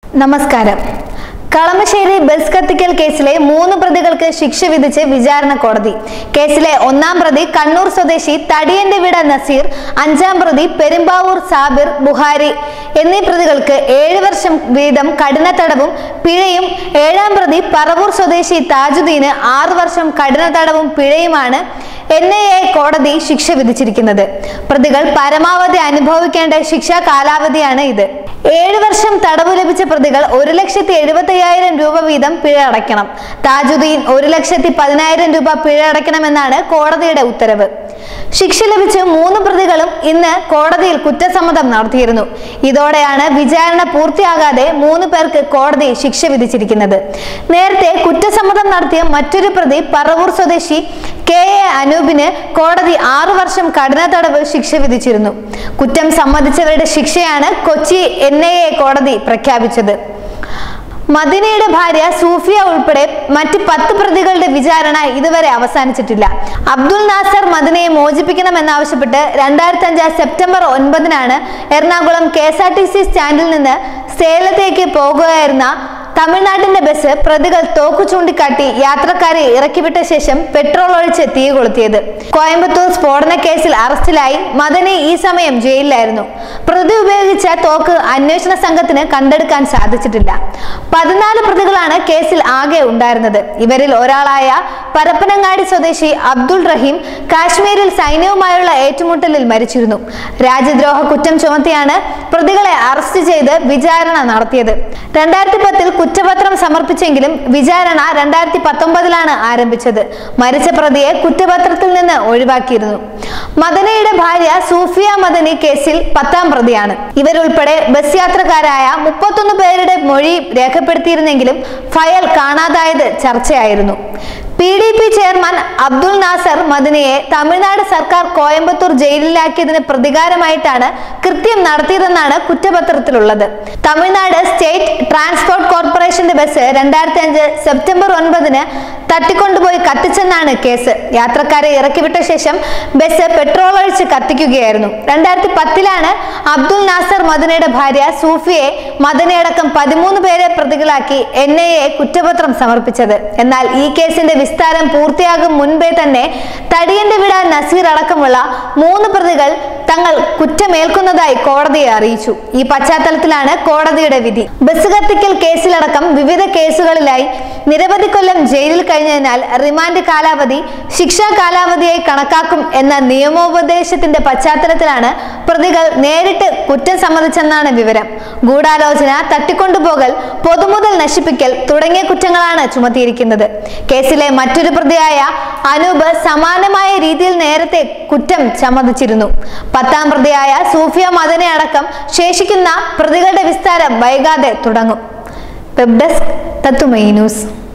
നമസ്കാരം കളമശ്ശേരി ബസ് കത്തിക്കൽ കേസിലെ മൂന്ന് പ്രതികൾക്ക് ശിക്ഷ വിധിച്ച് വിചാരണ കോടതി കേസിലെ ഒന്നാം പ്രതി കണ്ണൂർ സ്വദേശി തടിയന്റെ വിട നസീർ അഞ്ചാം പ്രതി പെരുമ്പാവൂർ സാബിർ ബുഹാരി എന്നീ പ്രതികൾക്ക് ഏഴ് വർഷം വീതം കഠിന തടവും പിഴയും ഏഴാം പ്രതി പറവൂർ സ്വദേശി താജുദ്ദീന് ആറു വർഷം കഠിന തടവും പിഴയുമാണ് എൻ ഐ എ കോടതി ശിക്ഷ വിധിച്ചിരിക്കുന്നത് പ്രതികൾ പരമാവധി അനുഭവിക്കേണ്ട ശിക്ഷാ കാലാവധിയാണ് ഇത് ഏഴ് വർഷം തടവ് ലഭിച്ച പ്രതികൾ ഒരു ലക്ഷത്തി എഴുപത്തി അയ്യായിരം രൂപ വീതം പിഴ അടയ്ക്കണം താജുദ്ദീൻ ഒരു ലക്ഷത്തി പതിനായിരം രൂപ പിഴ അടയ്ക്കണമെന്നാണ് കോടതിയുടെ ഉത്തരവ് ശിക്ഷ ലഭിച്ച് മൂന്ന് പ്രതികളും ഇന്ന് കോടതിയിൽ കുറ്റസമ്മതം നടത്തിയിരുന്നു ഇതോടെയാണ് വിചാരണ പൂർത്തിയാകാതെ മൂന്ന് പേർക്ക് കോടതി ശിക്ഷ വിധിച്ചിരിക്കുന്നത് നേരത്തെ കുറ്റസമ്മതം നടത്തിയ മറ്റൊരു പ്രതി പറവൂർ സ്വദേശി കെ എ അനൂപിന് കോടതി ആറു വർഷം കഠിന തടവ് ശിക്ഷ വിധിച്ചിരുന്നു കുറ്റം സമ്മതിച്ചവരുടെ ശിക്ഷയാണ് കൊച്ചി എൻ ഐ എ കോടതി പ്രഖ്യാപിച്ചത് മദിനയുടെ ഭാര്യ സൂഫിയ ഉൾപ്പെടെ മറ്റ് പത്ത് പ്രതികളുടെ വിചാരണ ഇതുവരെ അവസാനിച്ചിട്ടില്ല അബ്ദുൽ നാസർ മദിനയെ മോചിപ്പിക്കണമെന്നാവശ്യപ്പെട്ട് രണ്ടായിരത്തി അഞ്ച് സെപ്റ്റംബർ ഒൻപതിനാണ് Ernakulam K S R T C സ്റ്റാൻഡിൽ നിന്ന് സേലത്തേക്ക് പോകുകയായിരുന്ന തമിഴ്നാട്ടിന്റെ ബസ് പ്രതികൾ തോക്കു ചൂണ്ടിക്കാട്ടി യാത്രക്കാരെ ഇറക്കിവിട്ട ശേഷം പെട്രോൾ ഒഴിച്ച് തീ കൊളുത്തിയത് കോയമ്പത്തൂർ സ്ഫോടന കേസിൽ അറസ്റ്റിലായി മദനി ഈ സമയം ജയിലിലായിരുന്നു പ്രതി ഉപയോഗിച്ച തോക്ക് അന്വേഷണ സംഘത്തിന് കണ്ടെടുക്കാൻ സാധിച്ചിട്ടില്ല പതിനാല് പ്രതികളാണ് കേസിൽ ആകെ ഉണ്ടായിരുന്നത് ഇവരിൽ ഒരാളായ പരപ്പനങ്ങാടി സ്വദേശി അബ്ദുൾ റഹീം കാശ്മീരിൽ സൈന്യവുമായുള്ള ഏറ്റുമുട്ടലിൽ മരിച്ചിരുന്നു രാജ്യദ്രോഹ കുറ്റം ചുമത്തിയാണ് പ്രതികളെ അറസ്റ്റ് ചെയ്ത് വിചാരണ നടത്തിയത് രണ്ടായിരത്തി പത്തിൽ കുറ്റപത്രം സമർപ്പിച്ചെങ്കിലും വിചാരണ രണ്ടായിരത്തി പത്തൊമ്പതിലാണ് ആരംഭിച്ചത് മരിച്ച പ്രതിയെ കുറ്റപത്രത്തിൽ നിന്ന് ഒഴിവാക്കിയിരുന്നു മദനയുടെ ഭാര്യ സൂഫിയ മദനി കേസിൽ പത്താം പ്രതിയാണ് ഇവരുൾപ്പെടെ ബസ് യാത്രക്കാരായ മുപ്പത്തൊന്ന് പേരുടെ മൊഴി രേഖപ്പെടുത്തിയിരുന്നെങ്കിലും ഫയൽ കാണാതായത് ചർച്ചയായിരുന്നു P D P chairman Abdul Nasser മദിനയെ തമിഴ്നാട് സർക്കാർ കോയമ്പത്തൂർ ജയിലിലാക്കിയതിന് പ്രതികാരമായിട്ടാണ് കൃത്യം നടത്തിയതെന്നാണ് കുറ്റപത്രത്തിലുള്ളത് തമിഴ്നാട് സ്റ്റേറ്റ് ട്രാൻസ്പോർട്ട് കോർപ്പറേഷന്റെ ബസ് രണ്ടായിരത്തി അഞ്ച് സെപ്റ്റംബർ ഒൻപതിന് തട്ടിക്കൊണ്ടുപോയി കത്തിച്ചെന്നാണ് കേസ് യാത്രക്കാരെ ഇറക്കിവിട്ട ശേഷം ബസ് പെട്രോൾ ഒഴിച്ച് കത്തിക്കുകയായിരുന്നു രണ്ടായിരത്തി പത്തിലാണ് അബ്ദുൾ നാസർ മദനയുടെ ഭാര്യ സൂഫിയെ മദനയടക്കം പതിമൂന്ന് പേരെ പ്രതികളാക്കി എൻ ഐ എ കുറ്റപത്രം സമർപ്പിച്ചത് എന്നാൽ ഈ കേസിന്റെ വിസ്താരം പൂർത്തിയാകും മുൻപേ തന്നെ തടിയന്റെ വിട നസീർ അടക്കമുള്ള മൂന്ന് പ്രതികൾ തങ്ങൾ കുറ്റമേൽക്കുന്നതായി കോടതിയെ അറിയിച്ചു ഈ പശ്ചാത്തലത്തിലാണ് കോടതിയുടെ വിധി ബസ് കത്തിക്കൽ കേസിലടക്കം വിവിധ കേസുകളിലായി നിരവധി കൊല്ലം ജയിലിൽ കഴിഞ്ഞതിനാൽ റിമാൻഡ് കാലാവധി ശിക്ഷാ കാലാവധിയായി കണക്കാക്കും എന്ന നിയമോപദേശത്തിന്റെ പശ്ചാത്തലത്തിലാണ് പ്രതികൾ നേരിട്ട് കുറ്റം സമ്മതിച്ചെന്നാണ് വിവരം ഗൂഢാലോചന തട്ടിക്കൊണ്ടുപോകൽ പൊതുമുതൽ നശിപ്പിക്കൽ തുടങ്ങിയ കുറ്റങ്ങളാണ് ചുമത്തിയിരിക്കുന്നത് കേസിലെ മറ്റൊരു പ്രതിയായ അനൂപ് സമാനമായ രീതിയിൽ നേരത്തെ കുറ്റം സമ്മതിച്ചിരുന്നു പത്താം പ്രതിയായ സൂഫിയ മദനെ അടക്കം ശേഷിക്കുന്ന പ്രതികളുടെ വിസ്താരം വൈകാതെ തുടങ്ങും വെബ് ഡെസ്ക് തത്തുമൈ ന്യൂസ്